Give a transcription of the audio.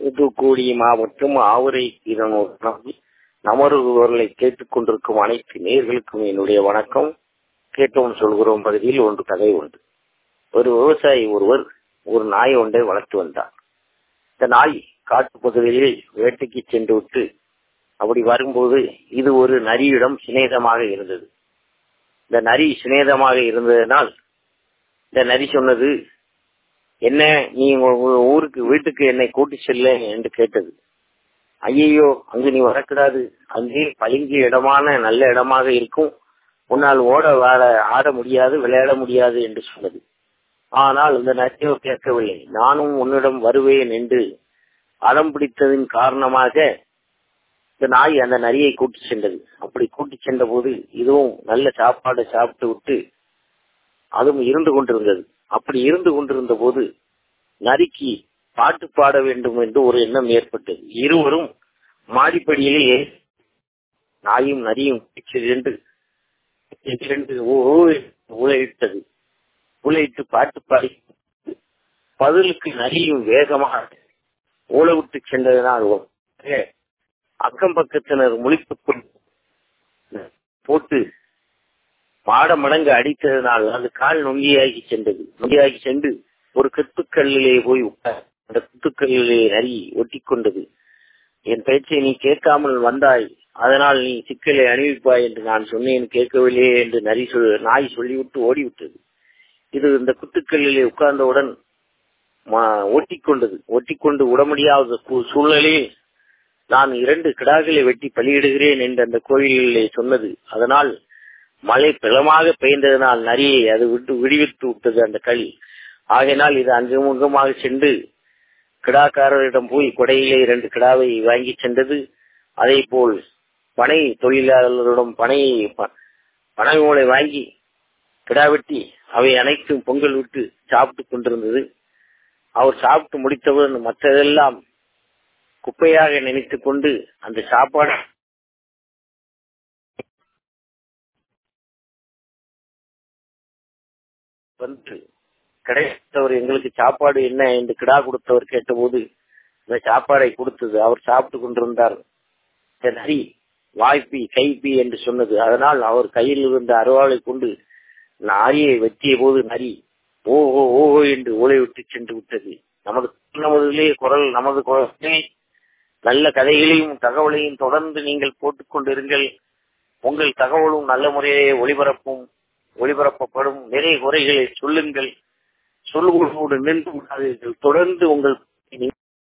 தூத்துக்குடி மாவட்டம் ஆவுரை இதனோடு நமருவர்களை கேட்டுக் கொண்டிருக்கும் அனைத்து நேர்களுக்கும் என்னுடைய வணக்கம் கேட்டோம் சொல்கிறோம் பகுதியில் ஒன்று கதை உண்டு ஒரு விவசாயி ஒருவர் ஒரு நாய் ஒன்றை வளர்த்து வந்தார் இந்த நாய் காட்டு பகுதியில் வேட்டைக்கு சென்று விட்டு அப்படி வரும்போது இது ஒரு நரியிடம் சிநேகமாக இருந்தது இந்த நரி சிநேகமாக இருந்ததனால் இந்த நரி சொன்னது என்ன நீ ஊருக்கு வீட்டுக்கு என்னை கூட்டி செல்ல என்று கேட்டது ஐயையோ அங்கு நீ வரக்கூடாது அங்கே பளிங்கு இடமான நல்ல இடமாக இருக்கும் உன்னால் ஓட வாட ஆட முடியாது விளையாட முடியாது என்று சொன்னது ஆனால் இந்த நரியோ கேட்கவில்லை நானும் உன்னிடம் வருவேன் என்று அடம் பிடித்ததின் காரணமாக இந்த நாய் அந்த நரியை கூட்டி சென்றது அப்படி கூட்டி சென்ற போது இதுவும் நல்ல சாப்பாடு சாப்பிட்டு விட்டு அதுவும் இருந்து கொண்டிருந்தது அப்படி இருந்து கொண்டிருந்த போது நரிக்கு பாட்டு பாட வேண்டும் என்று ஒரு எண்ணம் ஏற்பட்டது இருவரும் மாடிப்படியிலே நாயும் நரியும் இரண்டு இரண்டு உழையிட்டது உழையிட்டு பாட்டு பாடி பதிலுக்கு நரியும் வேகமாக ஊழவிட்டு சென்றதனால் அக்கம் பக்கத்தினர் முழிப்புக்குள் போட்டு மாட மடங்கு அடித்ததனால் அது கால் நொங்கியாகி சென்றது நொங்கியாகி சென்று ஒரு கத்துக்கல்லிலே போய் அந்த குத்துக்கல்லிலே நரி ஒட்டி கொண்டது என் பேச்சை நீ கேட்காமல் வந்தாய் அதனால் நீ சிக்கலை அணிவிப்பாய் என்று நான் சொன்னேன் கேட்கவில்லையே என்று நரி சொல் நாய் சொல்லிவிட்டு ஓடிவிட்டது இது இந்த குத்துக்கல்லிலே உட்கார்ந்தவுடன் ஒட்டிக்கொண்டது ஒட்டிக்கொண்டு விட முடியாத சூழ்நிலையில் நான் இரண்டு கிடாக்களை வெட்டி பலியிடுகிறேன் என்று அந்த கோயிலிலே சொன்னது அதனால் மழை பிளமாக பெய்ந்ததனால் நரியை அது விட்டு விடுவித்து விட்டது அந்த களி ஆகையினால் இது அங்குமுகமாக சென்று கிடாக்காரரிடம் போய் கொடையிலே இரண்டு கிடாவை வாங்கி சென்றது அதே போல் பனை தொழிலாளர்களிடம் பனை பனை வாங்கி கிடா வெட்டி அவை அனைத்தும் பொங்கல் விட்டு சாப்பிட்டு கொண்டிருந்தது அவர் சாப்பிட்டு முடித்தவுடன் மற்றதெல்லாம் குப்பையாக நினைத்துக் கொண்டு அந்த சாப்பாடு வந்து கிடைத்தவர் எங்களுக்கு சாப்பாடு என்ன என்று கிடா கொடுத்தவர் கேட்டபோது இந்த சாப்பாடை கொடுத்தது அவர் சாப்பிட்டு கொண்டிருந்தார் நரி வாய்ப்பி கைப்பி என்று சொன்னது அதனால் அவர் கையில் இருந்த அருவாளை கொண்டு நாரியை வெட்டிய போது நரி ஓஹோ ஓஹோ என்று ஓலை விட்டு சென்று விட்டது நமது நமதிலே குரல் நமது குரலே நல்ல கதைகளையும் தகவலையும் தொடர்ந்து நீங்கள் போட்டுக் கொண்டிருங்கள் உங்கள் தகவலும் நல்ல முறையிலே ஒளிபரப்பும் ஒளிபரப்பப்படும் நிறைய குறைகளை சொல்லுங்கள் சொல்லுவதோடு நின்று விடாதீர்கள் தொடர்ந்து உங்கள்